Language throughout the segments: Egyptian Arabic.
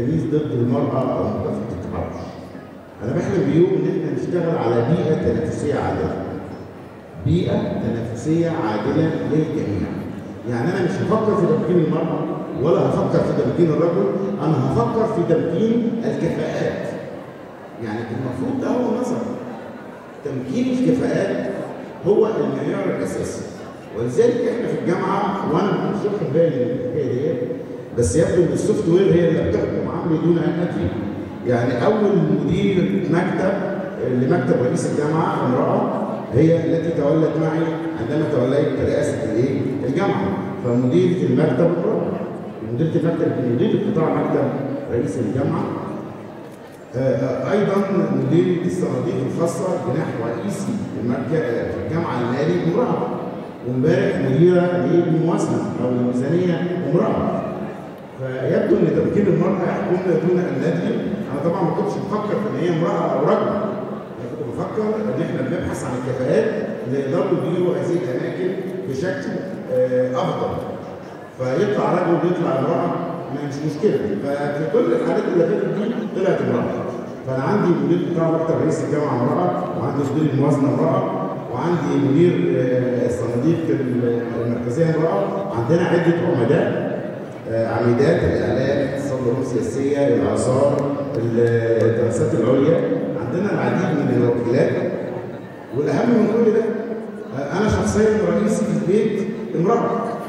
التمييز ضد المراه او مكافحه التحرش. انا بحلم بيوم ان احنا نشتغل على بيئه تنافسيه عادله. بيئه تنافسيه عادله للجميع. يعني انا مش هفكر في تمكين المراه ولا هفكر في تمكين الرجل، انا هفكر في تمكين الكفاءات. يعني المفروض ده هو النظر. تمكين الكفاءات هو المعيار الاساسي. ولذلك احنا في الجامعه وانا مش واخد بالي من الحكايه ديت بس يبدو ان السوفت وير هي اللي بتحكم عمري دون ان ادري. يعني اول مدير مكتب لمكتب رئيس الجامعه امراه هي التي تولت معي عندما توليت رئاسه الايه؟ الجامعه فمديره المكتب امراه مديره المكتب مديره قطاع مكتب رئيس الجامعه ايضا مدير الصناديق الخاصه جناح رئيسي الجامعه المالي امراه وامبارح مديره للموازنه او الميزانيه امراه فيبدو ان تمكين المراه يحكمنا دون ان ندري انا طبعا ما كنتش بفكر في ان هي امراه او رجل انا كنت بفكر ان احنا بنبحث عن الكفاءات اللي يقدروا يديروا هذه الاماكن بشكل افضل فيطلع رجل ويطلع امراه مش مشكله ففي كل الحالات اللي فاتت دي طلعت امراه فانا عندي مدير قطاع مكتب رئيس الجامعه امراه وعندي مدير الموازنه امراه وعندي مدير الصناديق المركزيه امراه عندنا عده عمداء عميدات الاعلام الاقتصاد والعلوم السياسيه الاثار الدراسات العليا عندنا العديد من الوكيلات والاهم من كل ده انا شخصيا رئيسي في البيت امراه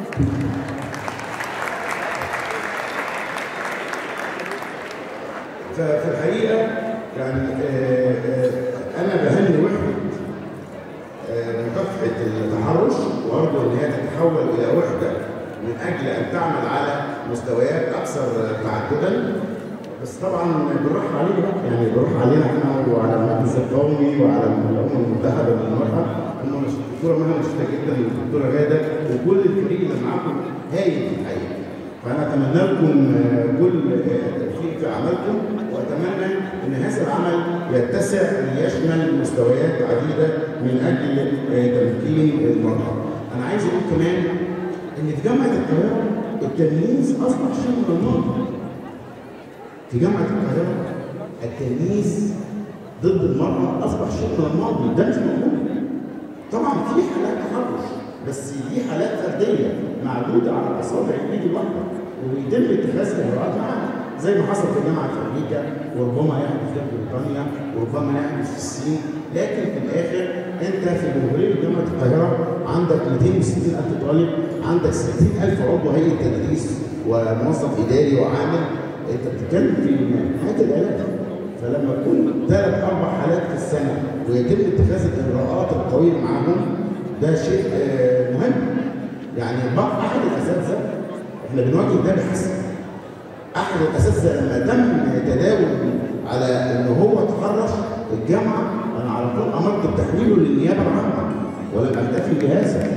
ففي الحقيقه يعني انا بهني وحده مكافحه التحرش وارجو ان هي تتحول الى وحده من اجل ان تعمل على مستويات اكثر تعددا بس طبعا بنروح علينا يعني بنروح علينا احنا وعلى المجلس القومي وعلى الامم المتحده للمراه هم الدكتوره مها مشتاقه جدا والدكتوره غاده وكل الفريق اللي معاكم هايل في الحقيقه فانا اتمنى لكم كل التوفيق في عملكم واتمنى ان هذا العمل يتسع ليشمل مستويات عديده من اجل تمكين المراه. انا عايز اقول كمان ان في جامعه القاهره التمييز اصبح شيء من الماضي. في جامعه القاهره التمييز ضد المراه اصبح شيء من الماضي ده مش موجود. طبعا في حالات تحرش بس دي حالات فرديه معدوده على اصابع الايد الواحده وبيتم اتخاذ اجراءات معاها زي ما حصل في جامعه في امريكا وربما يحدث في بريطانيا وربما يحدث في الصين لكن في الاخر انت في جمهوريه جامعه القاهره عندك 260 الف طالب عندك 60 الف عضو هيئه تدريس وموظف اداري وعامل انت بتتكلم في مئات الالاف فلما تكون ثلاث اربع حالات في السنه ويتم اتخاذ الاجراءات القويه معاهم ده شيء مهم يعني احد الاساتذه احنا بنواجه ده بحسب احد الاساتذه لما تم تداول على ان هو تحرش الجامعه انا على طول امرت بتحويله للنيابه العامه ولم اكتفي بهذا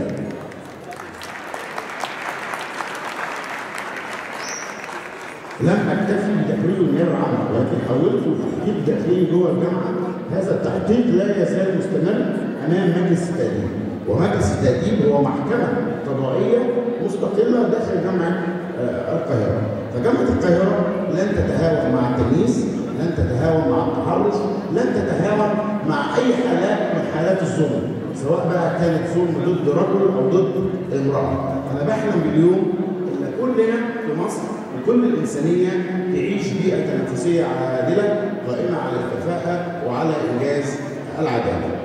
لم اكتفي بتحويله للنيابه العامه ولكن حولته لتحقيق داخلي جوه الجامعه هذا التحقيق لا يزال مستمر امام مجلس التاديب ومجلس التاديب هو محكمه قضائيه مستقله داخل جامعه القاهره فجامعه القاهره لن تتهاون مع التمييز لن تتهاون مع التحرش لن تتهاون مع اي حالات من حالات الظلم سواء بقى كانت ظلم ضد رجل او ضد امراه انا بحلم باليوم ان كلنا في مصر وكل الانسانيه تعيش بيئه تنافسيه عادله قائمه على الكفاءه وعلى انجاز العداله